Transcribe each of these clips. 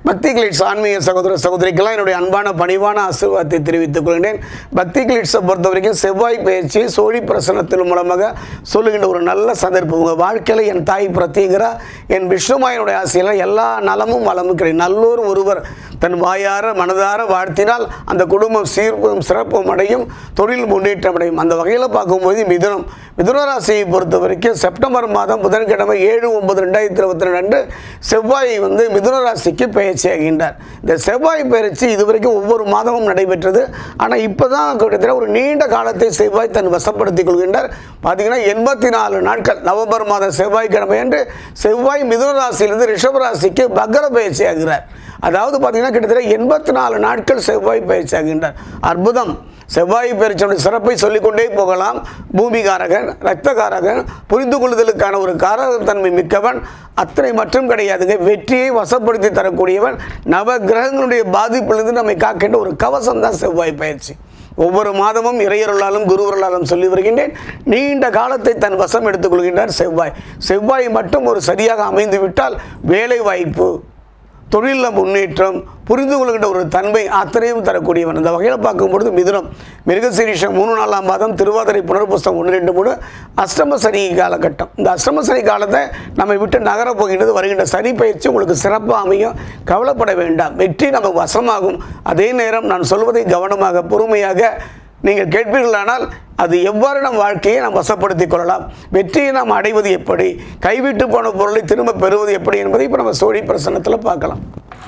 பக்தி கிளிட்ஸ் ஆன்மீக சகோதர சகோதரிக்கெல்லாம் என்னுடைய அன்பான பணிவான ஆசீர்வாதத்தை தெரிவித்துக் கொள்கிறேன் பக்தி கிளிட்ஸை பொறுத்த வரைக்கும் செவ்வாய் பயிற்சி சோழி பிரசனத்தின் மூலமாக சொல்லுகின்ற ஒரு நல்ல சந்தர்ப்பம் உங்கள் வாழ்க்கையில் என் தாய் பிரத்யேகரா என் விஷ்ணுமாயனுடைய ஆசையில் எல்லா நலமும் வளமும் கிடைக்கும் நல்லோர் ஒருவர் தன் வாயார மனதார வாழ்த்தினால் அந்த குடும்பம் சீர்ப்பும் சிறப்பும் அடையும் தொழில் முன்னேற்றம் அடையும் அந்த வகையில் பார்க்கும்போது மிதுனம் மிதுன ராசியை பொறுத்த வரைக்கும் செப்டம்பர் மாதம் புதன்கிழமை ஏழு ஒன்பது ரெண்டாயிரத்தி இருபத்தி ரெண்டு அன்று செவ்வாய் வந்து மிதுன ராசிக்கு பயிற்சி ஆகின்றார் இந்த செவ்வாய் பயிற்சி இதுவரைக்கும் ஒவ்வொரு மாதமும் நடைபெற்றது ஆனால் இப்போ தான் கிட்டத்தட்ட ஒரு நீண்ட காலத்தை செவ்வாய் தன் வசப்படுத்திக் கொள்கின்றார் பார்த்தீங்கன்னா எண்பத்தி நாலு நாட்கள் நவம்பர் மாதம் செவ்வாய்க்கிழமை அன்று செவ்வாய் மிதுன ராசியிலிருந்து ரிஷப ராசிக்கு பக்கர பயிற்சி ஆகிறார் அதாவது பார்த்தீங்கன்னா கிட்டத்தட்ட எண்பத்தி நாலு நாட்கள் செவ்வாய் பயிற்சி ஆகின்றார் அற்புதம் செவ்வாய் பயிற்சியுடைய சிறப்பை சொல்லிக்கொண்டே போகலாம் பூமிகாரகன் இரத்தகாரகன் புரிந்து கொள்ளுதலுக்கான ஒரு காரகத்தன்மை மிக்கவன் அத்தனை மட்டும் கிடையாதுங்க வெற்றியை வசப்படுத்தி தரக்கூடியவன் நவ கிரகங்களுடைய பாதிப்பிலிருந்து நம்மை காக்கின்ற ஒரு கவசம் தான் செவ்வாய் பயிற்சி ஒவ்வொரு மாதமும் இறையருளாலும் குருவருளாலும் சொல்லி வருகின்றேன் நீண்ட காலத்தை தன் வசம் எடுத்துக்கொள்கின்றார் செவ்வாய் செவ்வாய் மட்டும் ஒரு சரியாக அமைந்து விட்டால் வேலை வாய்ப்பு தொழிலில் முன்னேற்றம் புரிந்து கொள்கின்ற ஒரு தன்மை அத்தனையும் தரக்கூடியவன் இந்த வகையில் பார்க்கும்பொழுது மிதுனம் மிருகசீரிஷம் மூணு நாலாம் மாதம் திருவாதிரை புனர்புஸ்தம் ஒன்று ரெண்டு மூணு அஷ்டம சனி காலகட்டம் இந்த அஷ்டம சனி காலத்தை நம்மை விட்டு நகரப் போகின்றது வருகின்ற சனி பயிற்சி உங்களுக்கு சிறப்பாக அமையும் கவலைப்பட வேண்டாம் வெற்றி நம்ம வசமாகும் அதே நேரம் நான் சொல்வதை கவனமாக பொறுமையாக நீங்கள் கேட்பீர்களானால் அது எவ்வாறு நம் வாழ்க்கையை நாம் வசப்படுத்திக் கொள்ளலாம் வெற்றியை நாம் அடைவது எப்படி கைவிட்டு போன பொருளை திரும்ப பெறுவது எப்படி என்பதை இப்போ நம்ம சோழி பிரசன்னத்தில் பார்க்கலாம்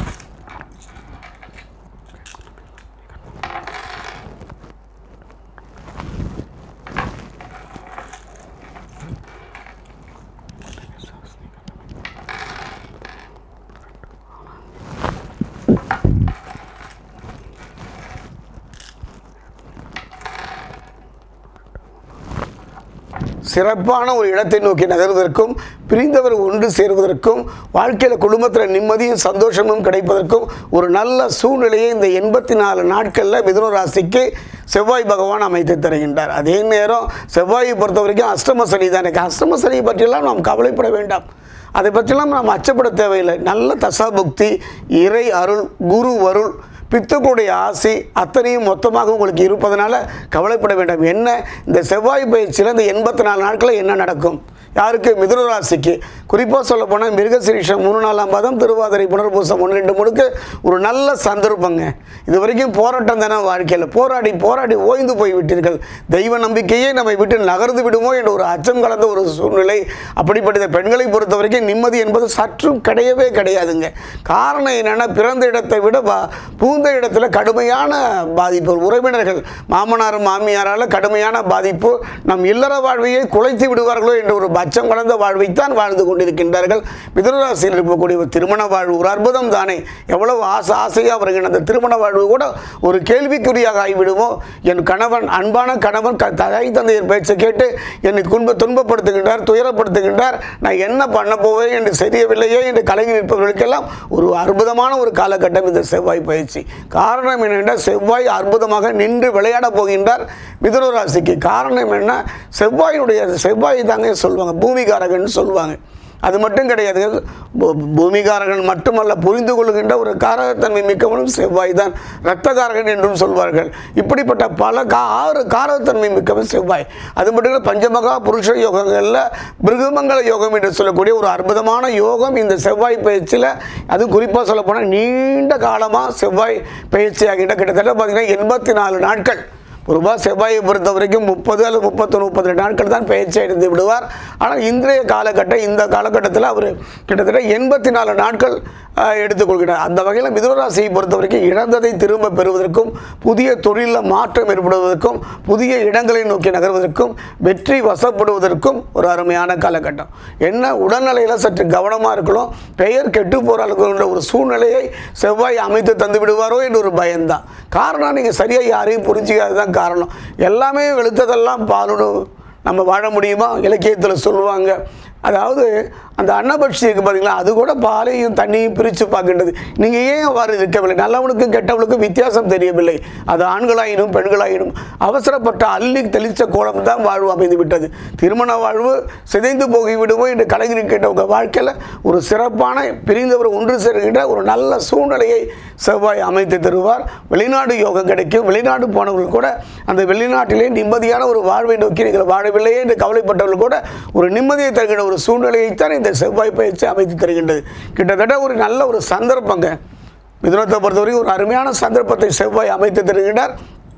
சிறப்பான ஒரு இடத்தை நோக்கி நகர்வதற்கும் பிரிந்தவர் ஒன்று சேர்வதற்கும் வாழ்க்கையில் குடும்பத்தில் நிம்மதியும் சந்தோஷமும் கிடைப்பதற்கும் ஒரு நல்ல சூழ்நிலையை இந்த எண்பத்தி நாலு நாட்களில் மிதுன ராசிக்கு செவ்வாய் பகவான் அமைத்து தருகின்றார் அதே நேரம் செவ்வாயை பொறுத்த வரைக்கும் அஷ்டம சனி தான் எனக்கு அஷ்டம சனியை பற்றியெல்லாம் நாம் கவலைப்பட வேண்டாம் அதை பற்றிலாம் நாம் அச்சப்பட தேவையில்லை நல்ல தசாபுக்தி இறை அருள் குரு அருள் பித்துக்களுடைய ஆசை அத்தனையும் மொத்தமாக உங்களுக்கு இருப்பதனால கவலைப்பட வேண்டாம் என்ன இந்த செவ்வாய் பயிற்சியில் இந்த எண்பத்தி நாலு நாட்களில் என்ன நடக்கும் யாருக்கு மிதுன ராசிக்கு குறிப்பாக சொல்ல போனால் மிருகசிரீஷம் மூணு நாலாம் பாதம் திருவாதிரை புனர்பூசம் ஒன்று ரெண்டு முழுக்க ஒரு நல்ல சந்தர்ப்பங்க இது வரைக்கும் போராட்டம் தானே வாழ்க்கையில் போராடி போராடி ஓய்ந்து போய் விட்டீர்கள் தெய்வ நம்பிக்கையே நம்மை விட்டு நகர்ந்து விடுமோ என்ற ஒரு அச்சம் கலந்த ஒரு சூழ்நிலை அப்படிப்பட்ட பெண்களை பொறுத்த வரைக்கும் நிம்மதி என்பது சற்றும் கிடையவே கிடையாதுங்க காரணம் என்னென்னா பிறந்த இடத்தை விட பா பூந்த இடத்துல கடுமையான பாதிப்பு உறவினர்கள் மாமனார் மாமியாரால் கடுமையான பாதிப்பு நம் இல்லற வாழ்வையை குலைத்து விடுவார்களோ என்ற ஒரு பச்சம் கலந்த வாழ்வைத்தான் வாழ்ந்து கொண்டிருக்கின்றார்கள் மிதுனராசியில் இருக்கக்கூடிய ஒரு திருமண வாழ்வு ஒரு அற்புதம் தானே எவ்வளவு ஆசை ஆசையாக வருகின்ற அந்த திருமண வாழ்வு கூட ஒரு கேள்விக்குறியாக ஆகிவிடுமோ என் கணவன் அன்பான கணவன் க தாய் தந்தையர் பேச்சை கேட்டு என்னை துன்ப துன்பப்படுத்துகின்றார் துயரப்படுத்துகின்றார் நான் என்ன பண்ண போவேன் என்று தெரியவில்லையே என்று கலங்கி நிற்பவர்களுக்கெல்லாம் ஒரு அற்புதமான ஒரு காலகட்டம் இந்த செவ்வாய் பயிற்சி காரணம் என்னென்றால் செவ்வாய் அற்புதமாக நின்று விளையாட போகின்றார் மிதுன ராசிக்கு காரணம் என்ன செவ்வாயினுடைய செவ்வாய் தாங்க சொல்லுவாங்க பூமிகாரகன் சொல்லுவாங்க அது மட்டும் கிடையாது பூ- பூமிகாரகன் மட்டுமல்ல புரிந்து கொள்கின்ற ஒரு காரகத்தன்மை மிக்கவனும் செவ்வாய் தான் இரத்தகாரகன் என்றும் சொல்வார்கள் இப்படிப்பட்ட பல கா ஆறு காரகத்தன்மை மிக்கவன் செவ்வாய் அது மட்டும் இல்லை பஞ்சமகா புருஷ யோகங்களில் பிருகமங்கல யோகம் என்று சொல்லக்கூடிய ஒரு அற்புதமான யோகம் இந்த செவ்வாய் பயிற்சியில் அது குறிப்பாக சொல்ல போனால் நீண்ட காலமாக செவ்வாய் பயிற்சி ஆகின்ற கிட்டத்தட்ட பார்த்தீங்கன்னா எண்பத்தி நாலு நாட்கள் பொதுவாக செவ்வாயை பொறுத்த வரைக்கும் முப்பது அல்லது முப்பத்தொன்று முப்பத்தி ரெண்டு நாட்கள் தான் பயிற்சி அடைந்து விடுவார் ஆனால் இன்றைய காலகட்டம் இந்த காலகட்டத்தில் அவர் கிட்டத்தட்ட எண்பத்தி நாலு நாட்கள் ஆஹ், எடுத்துக்கொள்கிறார் அந்த வகையில் மிதுனராசியை பொறுத்த வரைக்கும் இழந்ததை திரும்ப பெறுவதற்கும் புதிய தொழிலில் மாற்றம் ஏற்படுவதற்கும் புதிய இடங்களை நோக்கி நகர்வதற்கும் வெற்றி வசப்படுவதற்கும் ஒரு அருமையான காலகட்டம் என்ன உடல்நிலையில் சற்று கவனமாக இருக்கணும் பெயர் கெட்டு போகிற ஒரு சூழ்நிலையை செவ்வாய் அமைத்து தந்து விடுவாரோ என்ற ஒரு பயம்தான் காரணம் நீங்கள் சரியாக யாரையும் புரிஞ்சிக்காது தான் காரணம் எல்லாமே வெளுத்ததெல்லாம் பாலுன்னு நம்ம வாழ முடியுமா இலக்கியத்தில் சொல்லுவாங்க அதாவது அந்த அன்னபட்சி இருக்கு பார்த்தீங்களா அது கூட பாலையும் தண்ணியும் பிரித்து பார்க்கின்றது நீங்கள் ஏன் அவ்வாறு இருக்கவில்லை நல்லவனுக்கும் கெட்டவனுக்கும் வித்தியாசம் தெரியவில்லை அது ஆண்களாயினும் பெண்களாயினும் அவசரப்பட்ட அள்ளி தெளித்த கோலம் தான் வாழ்வு அமைந்து விட்டது திருமண வாழ்வு சிதைந்து போகி விடுவோம் என்று கலைஞர் உங்கள் வாழ்க்கையில் ஒரு சிறப்பான பிரிந்தவர் ஒன்று சேர்கின்ற ஒரு நல்ல சூழ்நிலையை செவ்வாய் அமைத்து தருவார் வெளிநாடு யோகம் கிடைக்கும் வெளிநாடு போனவர்கள் கூட அந்த வெளிநாட்டிலே நிம்மதியான ஒரு வாழ்வை நோக்கி நீங்கள் வாழவில்லையே என்று கவலைப்பட்டவர்கள் கூட ஒரு நிம்மதியை தருகின்ற ஒரு சூழ்நிலையைத்தான் இந்த செவ்வாய் பயிற்சி அமைத்து தருகின்றது கிட்டத்தட்ட ஒரு நல்ல ஒரு சந்தர்ப்பங்க மிதுனத்தை பொறுத்தவரைக்கும் ஒரு அருமையான சந்தர்ப்பத்தை செவ்வாய் அமைத்து தருகின்றார்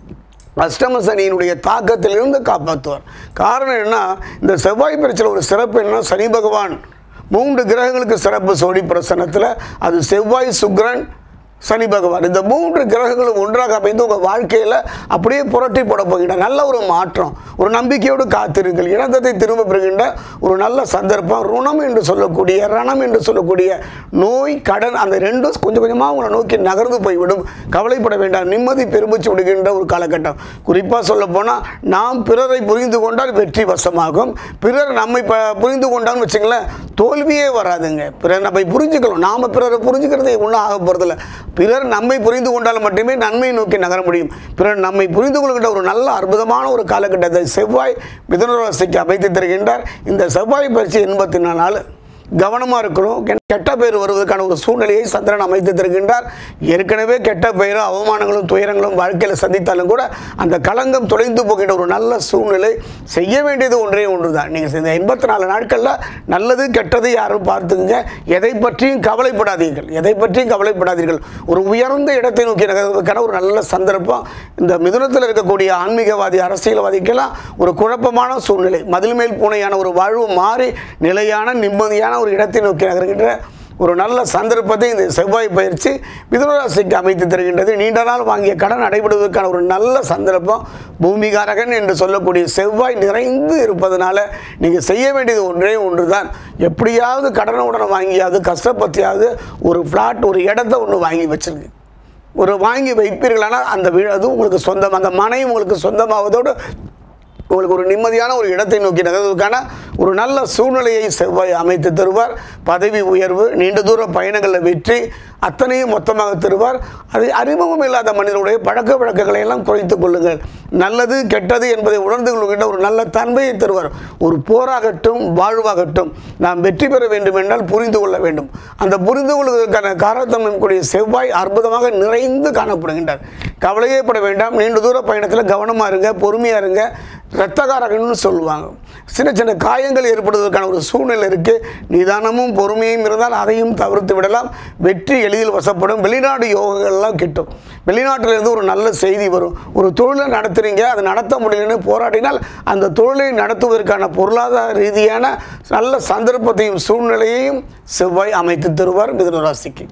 அஷ்டம சனியினுடைய தாக்கத்திலிருந்து காப்பாற்றுவார் காரணம் என்ன இந்த செவ்வாய் பயிற்சியில் ஒரு சிறப்பு என்னன்னா சனி பகவான் மூன்று கிரகங்களுக்கு சிறப்பு சோடி பிரசனத்தில் அது செவ்வாய் சுக்கிரன் சனி பகவான் இந்த மூன்று கிரகங்களும் ஒன்றாக அமைந்து உங்கள் வாழ்க்கையில் அப்படியே புரட்டி போட போகின்ற நல்ல ஒரு மாற்றம் ஒரு நம்பிக்கையோடு காத்திருங்கள் இழந்ததை திரும்ப பெறுகின்ற ஒரு நல்ல சந்தர்ப்பம் ருணம் என்று சொல்லக்கூடிய ரணம் என்று சொல்லக்கூடிய நோய் கடன் அந்த ரெண்டும் கொஞ்சம் கொஞ்சமாக உங்களை நோக்கி நகர்ந்து போய்விடும் கவலைப்பட வேண்டாம் நிம்மதி பெருமிச்சு விடுகின்ற ஒரு காலகட்டம் குறிப்பாக சொல்ல போனால் நாம் பிறரை புரிந்து கொண்டால் வெற்றி வசமாகும் பிறர் நம்மை ப புரிந்து கொண்டான்னு வச்சுங்களேன் தோல்வியே வராதுங்க பிறர் நம்மை புரிஞ்சுக்கணும் நாம் பிறரை புரிஞ்சுக்கிறதே ஒன்றும் ஆக போகிறதில்ல பிறர் நம்மை புரிந்து கொண்டால் மட்டுமே நன்மை நோக்கி நகர முடியும் பிறர் நம்மை புரிந்து கொள்கின்ற ஒரு நல்ல அற்புதமான ஒரு காலகட்டத்தை செவ்வாய் மிதுனராசிக்கு அமைத்து தருகின்றார் இந்த செவ்வாய் பயிற்சி எண்பத்தி நாலு நாள் கவனமாக இருக்கணும் கெ- கெட்ட பெயர் வருவதற்கான ஒரு சூழ்நிலையை சந்திரன் அமைத்து தருகின்றார் ஏற்கனவே கெட்ட பெயரும் அவமானங்களும் துயரங்களும் வாழ்க்கையில் சந்தித்தாலும் கூட அந்த களங்கம் தொலைந்து போகின்ற ஒரு நல்ல சூழ்நிலை செய்ய வேண்டியது ஒன்றே ஒன்று தான் நீங்கள் இந்த எண்பத்தி நாலு நாட்களில் நல்லது கெட்டது யாரும் பார்த்துக்குங்க எதை பற்றியும் கவலைப்படாதீர்கள் எதை பற்றியும் கவலைப்படாதீர்கள் ஒரு உயர்ந்த இடத்தை நோக்கி நகர்வதற்கான ஒரு நல்ல சந்தர்ப்பம் இந்த மிதுனத்தில் இருக்கக்கூடிய ஆன்மீகவாதி அரசியல்வாதிக்கெல்லாம் ஒரு குழப்பமான சூழ்நிலை மதில் மேல் பூனையான ஒரு வாழ்வு மாறி நிலையான நிம்மதியான ஒரு இடத்தை நோக்கி நகர்கின்ற ஒரு நல்ல சந்தர்ப்பத்தை இந்த செவ்வாய் பயிற்சி மிதுனராசிக்கு அமைத்து தருகின்றது நீண்ட நாள் வாங்கிய கடன் அடைபடுவதற்கான ஒரு நல்ல சந்தர்ப்பம் பூமிகாரகன் என்று சொல்லக்கூடிய செவ்வாய் நிறைந்து இருப்பதனால நீங்கள் செய்ய வேண்டியது ஒன்றே ஒன்று தான் எப்படியாவது கடனை உடனே வாங்கியாவது கஷ்டப்பத்தியாவது ஒரு ஃப்ளாட் ஒரு இடத்த ஒன்று வாங்கி வச்சிருக்கு ஒரு வாங்கி வைப்பீர்களானால் அந்த வீடு அது உங்களுக்கு சொந்தம் அந்த மனையும் உங்களுக்கு சொந்தமாவதோடு உங்களுக்கு ஒரு நிம்மதியான ஒரு இடத்தை நோக்கி நகர்வதற்கான ஒரு நல்ல சூழ்நிலையை செவ்வாய் அமைத்து தருவார் பதவி உயர்வு நீண்ட தூர பயணங்களில் வெற்றி அத்தனையும் மொத்தமாக தருவார் அது அறிமுகம் இல்லாத மனிதனுடைய பழக்க வழக்கங்களை எல்லாம் குறைத்துக் கொள்ளுங்கள் நல்லது கெட்டது என்பதை உணர்ந்து கொள்கின்ற ஒரு நல்ல தன்மையை தருவார் ஒரு போராகட்டும் வாழ்வாகட்டும் நாம் வெற்றி பெற வேண்டும் என்றால் புரிந்து கொள்ள வேண்டும் அந்த புரிந்து கொள்வதற்கான காரணத்தன்மை கூடிய செவ்வாய் அற்புதமாக நிறைந்து காணப்படுகின்றார் கவலையே பட வேண்டாம் நீண்ட தூர பயணத்தில் கவனமாக இருங்க பொறுமையாக இருங்க இரத்தகாரகன்னு சொல்லுவாங்க சின்ன சின்ன காயங்கள் ஏற்படுவதற்கான ஒரு சூழ்நிலை இருக்குது நிதானமும் பொறுமையும் இருந்தால் அதையும் தவிர்த்து விடலாம் வெற்றி எளிதில் வசப்படும் வெளிநாடு யோகங்கள்லாம் கிட்டும் வெளிநாட்டிலிருந்து ஒரு நல்ல செய்தி வரும் ஒரு தொழிலை நடத்துறீங்க அதை நடத்த முடியலன்னு போராடினால் அந்த தொழிலை நடத்துவதற்கான பொருளாதார ரீதியான நல்ல சந்தர்ப்பத்தையும் சூழ்நிலையையும் செவ்வாய் அமைத்து தருவார் மிதுன ராசிக்கு